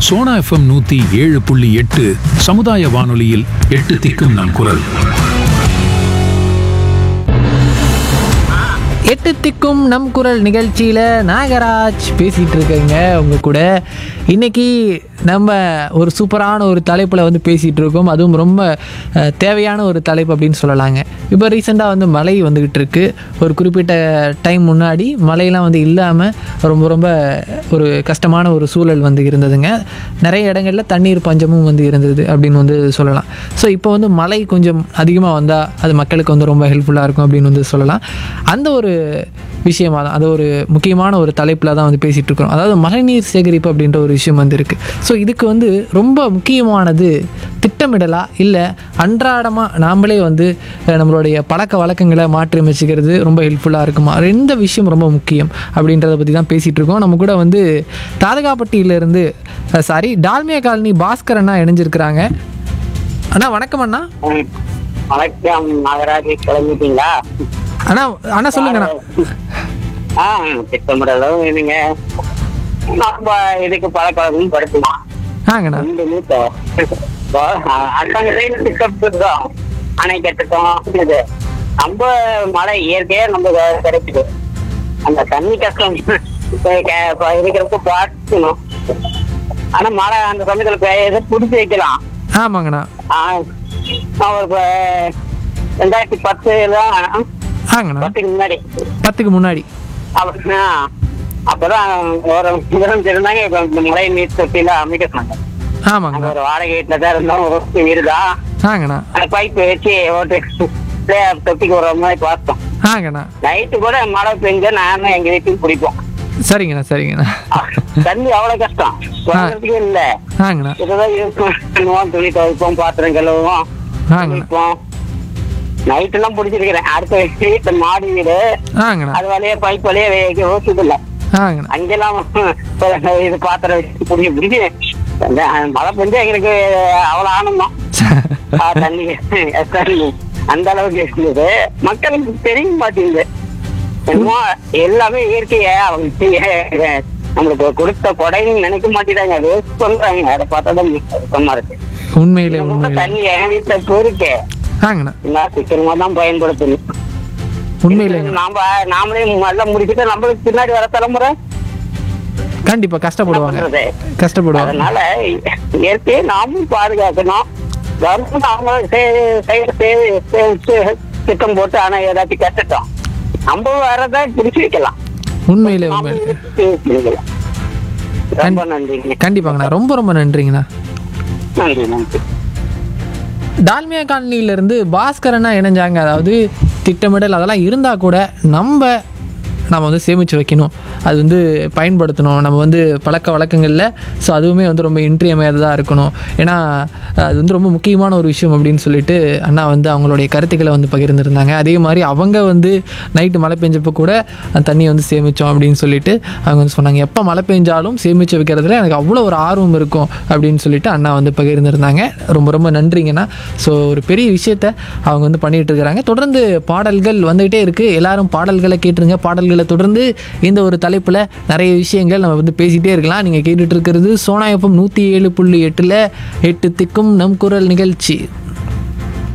Sona FM நூத்தி ஏழு புள்ளி எட்டு சமுதாய வானொலியில் எட்டு திக்கும் நம் குரல் எட்டு திக்கும் நம் குரல் நிகழ்ச்சியில் நாகராஜ் பேசிகிட்டு இருக்கேங்க உங்க கூட இன்னைக்கு நம்ம ஒரு சூப்பரான ஒரு தலைப்பில் வந்து பேசிகிட்டு இருக்கோம் அதுவும் ரொம்ப அஹ், தேவையான ஒரு தலைப்பு அப்படின்னு சொல்லலாங்க இப்போ ரீசெண்டாக வந்து மழை வந்துக்கிட்டு இருக்கு ஒரு குறிப்பிட்ட டைம் முன்னாடி மழையெல்லாம் வந்து இல்லாமல் ரொம்ப ரொம்ப ஒரு கஷ்டமான ஒரு சூழல் வந்து இருந்ததுங்க நிறைய இடங்களில் தண்ணீர் பஞ்சமும் வந்து இருந்தது அப்படின்னு வந்து சொல்லலாம் ஸோ இப்போ வந்து மழை கொஞ்சம் அதிகமாக வந்தால் அது மக்களுக்கு வந்து ரொம்ப ஹெல்ப்ஃபுல்லாக இருக்கும் அப்படின்னு வந்து சொல்லலாம் அந்த ஒரு விஷயமா தான் அது ஒரு முக்கியமான ஒரு தலைப்பில் தான் வந்து பேசிகிட்டு இருக்கிறோம் அதாவது மழைநீர் சேகரிப்பு அப்படின்ற ஒரு விஷயம் வந்து இருக்குது ஸோ இதுக்கு வந்து ரொம்ப முக்கியமானது திட்டமிடலா இல்லை அன்றாடமாக நாமளே வந்து அஹ், நம்மளுடைய பழக்க வழக்கங்களை மாற்றி அமைச்சிக்கிறது ரொம்ப ஹெல்ப்ஃபுல்லாக இருக்குமா ரெண்டு விஷயம் ரொம்ப முக்கியம் அப்படின்றத பற்றி தான் பேசிகிட்டு இருக்கோம் நம்ம கூட வந்து தாதகாப்பட்டியிலேருந்து சாரி டால்மியா காலனி பாஸ்கர் அண்ணா இணைஞ்சிருக்கிறாங்க அண்ணா வணக்கம் அண்ணா ம். வணக்கம் நாகராஜ் கிளம்பிட்டீங்களா அண்ணா அண்ணா சொல்லுங்கண்ணா ஆ திட்டமிடலும் இதுங்க நம்ம இதுக்கு பழக்கம் படுத்துமா ஆங்கண்ணா ரெண்டு மூத்த அரசாங்கத்தையும் திட்டம் இருக்கோம் அணை கட்டுட்டோம் இது நம்ம மழை இயற்கையா நம்ம கிடைக்குது அந்த தண்ணி கஷ்டம் இப்ப கே- இப்ப இருக்கிறப்ப பார்க்கணும் ஆனா மழை அந்த சமயத்துல பெய்யறது புடிச்சு வைக்கலாம் ஆமாங்கண்ணா ஆ, நான் ஒரு இப்ப ரெண்டாயிரத்தி பத்துல ஆங்கண்ணா பத்துக்கு முன்னாடி பத்துக்கு முன்னாடி அப்ப- ஆ, அப்பதான் ஒரு முதலமைச்சர் இருந்தாங்க இப்ப இந்த மழை நீர் தொட்டில அமைக்க சொன்னாங்க நாங்க ஆமாங்கண்ணா ஒரு வாடகை வீட்டுல தான் இருந்தோம் ஒரு வீடு தான் ஆங்கண்ணா அந்த பைப் வச்சு ஓட்டு தொட்டிக்கு ஒரு மாதிரி பார்த்தோம் ஆங்கண்ணா நைட்டு கூட மழை பெஞ்சா நானும் எங்க வீட்டுக்கு பிடிப்போம் சரிங்கண்ணா சரிங்கண்ணா தண்ணி அவ்வளவு கஷ்டம் வாங்குறதுக்கே இல்ல ஆங்கண்ணா இதுதான் இருக்கும் பண்ணுவோம் துணி துவைப்போம் பாத்திரம் கழுவுவோம் ஆங்கண்ணா குளிப்போம் நைட் எல்லாம் பிடிச்சிருக்கிறேன் அடுத்த வீட்டு மாடி வீடு ஆங்கண்ணா அது வழியே பைப் வழியே யோசிச்சது இல்ல ஆங்கண்ணா அங்கெல்லாம் இது பாத்திரம் வச்சு புடிக்க பிடிச்சி மழை பெஞ்சா எங்களுக்கு அவ்வளவு ஆனந்தம் ஆ, தண்ணி தண்ணி அந்த அளவுக்கு இருந்தது மக்களுக்கு தெரிய மாட்டேங்குது என்னமோ எல்லாமே இயற்கைய அவங்க செய்ய- நம்மளுக்கு கொடுத்த கொடைன்னு நினைக்க மாட்டேங்கிறாங்க வேஸ்ட் பண்றாங்க அதை பார்த்தா தான் சுத்தமா இருக்கு உண்மையிலே இன்னும் கூட உண்மையிலே தண்ணி என் வீட்டுல இப்போ இருக்கு ஆங்கண்ணா நான் சீக்கிரமா தான் பயன்படுத்தணும் உண்மையிலேங்க நாம நாமளே எல்லாம் முடிச்சுட்டு நம்மளுக்கு பின்னாடி வர தலைமுறை கண்டிப்பா என்ன கஷ்டப்படுவாங்க பண்றது கஷ்டப்படுவாங்க அதனால இயற்கையை நாமும் பாதுகாக்கணும் கவர்மெண்ட் அவங்க சே- சே- சே- சே- சே- திட்டம் போட்டு ஆனா ஏதாச்சும் கட்டுட்டோம் நம்ம வரத பிடிச்சு வைக்கலாம் உண்மையிலே நாம உண்மையிலே பிடிச்சு வைக்கலாம் ரொம்ப நன்றிங்க கண்டிப்பாங்கண்ணா ரொம்ப ரொம்ப நன்றிங்கண்ணா நன்றி நன்றி டால்மியா காலனியிலேருந்து பாஸ்கரனா இணைஞ்சாங்க அதாவது திட்டமிடல் அதெல்லாம் இருந்தால் கூட நம்ம நம்ம வந்து சேமித்து வைக்கணும் அது வந்து பயன்படுத்தணும் நம்ம வந்து பழக்க வழக்கங்களில் ஸோ அதுவுமே வந்து ரொம்ப இன்றியமையாததாக இருக்கணும் ஏன்னா அது வந்து ரொம்ப முக்கியமான ஒரு விஷயம் அப்படின்னு சொல்லிட்டு அண்ணா வந்து அவங்களுடைய கருத்துக்களை வந்து பகிர்ந்துருந்தாங்க அதே மாதிரி அவங்க வந்து நைட்டு மழை பெஞ்சப்போ கூட அந்த தண்ணியை வந்து சேமித்தோம் அப்படின்னு சொல்லிட்டு அவங்க வந்து சொன்னாங்க எப்போ மழை பெஞ்சாலும் சேமித்து வைக்கிறதுல எனக்கு அவ்வளோ ஒரு ஆர்வம் இருக்கும் அப்படின்னு சொல்லிட்டு அண்ணா வந்து பகிர்ந்துருந்தாங்க ரொம்ப ரொம்ப நன்றிங்கண்ணா ஸோ ஒரு பெரிய விஷயத்த அவங்க வந்து பண்ணிட்டு இருக்கிறாங்க தொடர்ந்து பாடல்கள் வந்துகிட்டே இருக்குது எல்லாரும் பாடல்களை கேட்டுருங்க பாடல்களை தொடர்ந்து இந்த ஒரு தலைப்பில் நிறைய விஷயங்கள் நம்ம வந்து பேசிகிட்டே இருக்கலாம் நீங்கள் கேட்டுட்டு இருக்கிறது சோனா எஃப்எம் நூற்றி ஏழு புள்ளி எட்டில் எட்டு திக்கும் நம் குரல் நிகழ்ச்சி